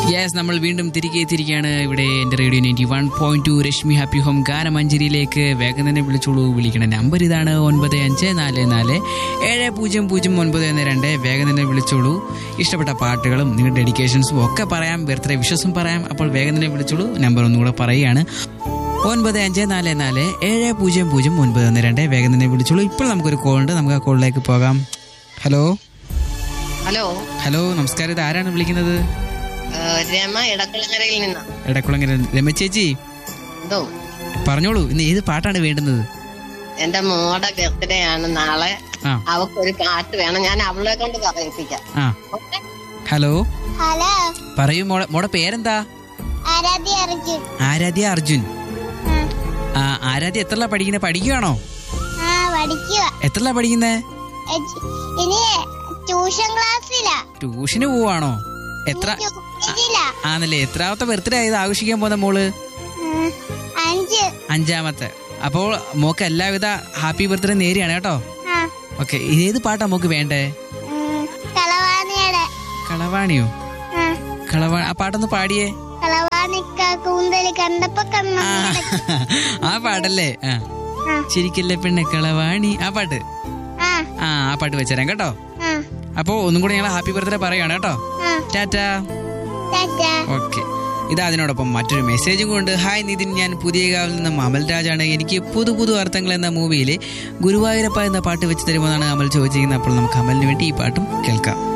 Yes നമ്മൾ വീണ്ടും തിരികെ എത്തിയിരിക്കുകയാണ് ഇവിടെ എന്റെ radio ninety one point two Rashmi happy home ഗാനമഞ്ചേരിയിലേക്ക് വേഗം തന്നെ വിളിച്ചോളൂ വിളിക്കണ നമ്പർ ഇതാണ് ഒൻപത് അഞ്ച് നാല് നാല് ഏഴ് പൂജ്യം പൂജ്യം ഒൻപത് ഒന്ന് രണ്ട് വേഗം തന്നെ വിളിച്ചോളൂ ഇഷ്ടപ്പെട്ട പാട്ടുകളും നിങ്ങളുടെ ഡെഡിക്കേഷൻസും ഒക്കെ പറയാം ബർത്ത്ഡേ വിഷസും പറയാം അപ്പോൾ വേഗം തന്നെ വിളിച്ചോളൂ നമ്പർ ഒന്നുകൂടെ പറയുകയാണ് ഒൻപത് അഞ്ച് നാല് നാല് ഏഴ് പൂജ്യം പൂജ്യം ഒൻപത് ഒന്ന് രണ്ട് വേഗം തന്നെ വിളിച്ചോളൂ ഇപ്പോൾ നമുക്കൊരു കോൾ ഉണ്ട് നമുക്ക് ആ കോളിലേക്ക് പോകാം ഹലോ ഹലോ ഹലോ നമസ്കാരം ഇത് ആരാണ് വിളിക്കുന്നത് ഏഹ് രമ ഇടക്കുളങ്ങരയിൽ നിന്ന് എടക്കുളങ്ങര രമചേച്ചി എന്തോ പറഞ്ഞോളൂ ഇന്ന് ഏത് പാട്ടാണ് വേണ്ടുന്നത് എന്റെ മോടെ ബർത്ത്ഡേ ആണ് നാളെ ആ അവക്കൊരു പാട്ട് വേണം ഞാൻ അവളെ കൊണ്ട് പറയിപ്പിക്കാം ആ ഓക്കേ? ഹലോ ഹലോ പറയൂ മോളെ മോടെ പേരെന്താ ആരാധ്യ അർജുൻ ആരാധ്യ അർജുൻ ആ, ആ ആരാധ്യ എത്രല്ല പഠിക്കുന്നത് പഠിക്കുകയാണോ ആ പഠിക്കുക എത്രല്ല പഠിക്കുന്നേ ഇനി ട്യൂഷൻ ക്ലാസ്സിലാ ട്യൂഷന് പോവാണോ എത്ര ഇതിലാ ആണല്ലേ എത്രാമത്തെ ബർത്ത്ഡേ ആയത് ആഘോഷിക്കാൻ പോകുന്ന മോള് അഞ്ച് അഞ്ചാമത്തെ അപ്പോൾ മോക്ക് എല്ലാവിധ ഹാപ്പി ബർത്ത്ഡേ നേരെയാണ് കേട്ടോ ആ ഓക്കെ ഏത് പാട്ടാ മോക്ക് വേണ്ടേ ഉം, കളവാണിയുടെ കളവാണിയോ ആ കളവാ ആ പാട്ടൊന്ന് പാടിയേ കളവാണിക്ക കൂന്തല് കണ്ടപ്പോ കണ്ണ ആ, ആ പാട്ടല്ലേ ആ ആ ശരിക്കല്ലേ പെണ്ണെ കളവാണി ആ പാട്ട് ആ ആ ആ പാട്ട് വെച്ചുതരാം കേട്ടോ ആ അപ്പോ ഒന്നും കൂടി ഞങ്ങൾ ഹാപ്പി ബർത്ത്ഡേ പറയാണ് കേട്ടോ ആ ടാറ്റാ ടാറ്റാ ഓക്കെ ഇത് അതിനോടൊപ്പം മറ്റൊരു മെസ്സേജും കൊണ്ട് ഹായ് നിതിൻ ഞാൻ പുതിയകാവിൽ നിന്നും അമൽ രാജാണ് എനിക്ക് പുതു പുതു അർത്ഥങ്ങൾ എന്ന മൂവിയിലെ ഗുരുവായൂരപ്പ എന്ന പാട്ട് വെച്ച് തരുമെന്നാണ് അമൽ ചോദിച്ചിരിക്കുന്നത് അപ്പോൾ നമുക്ക് അമലിന് വേണ്ടി ഈ പാട്ടും കേൾക്കാം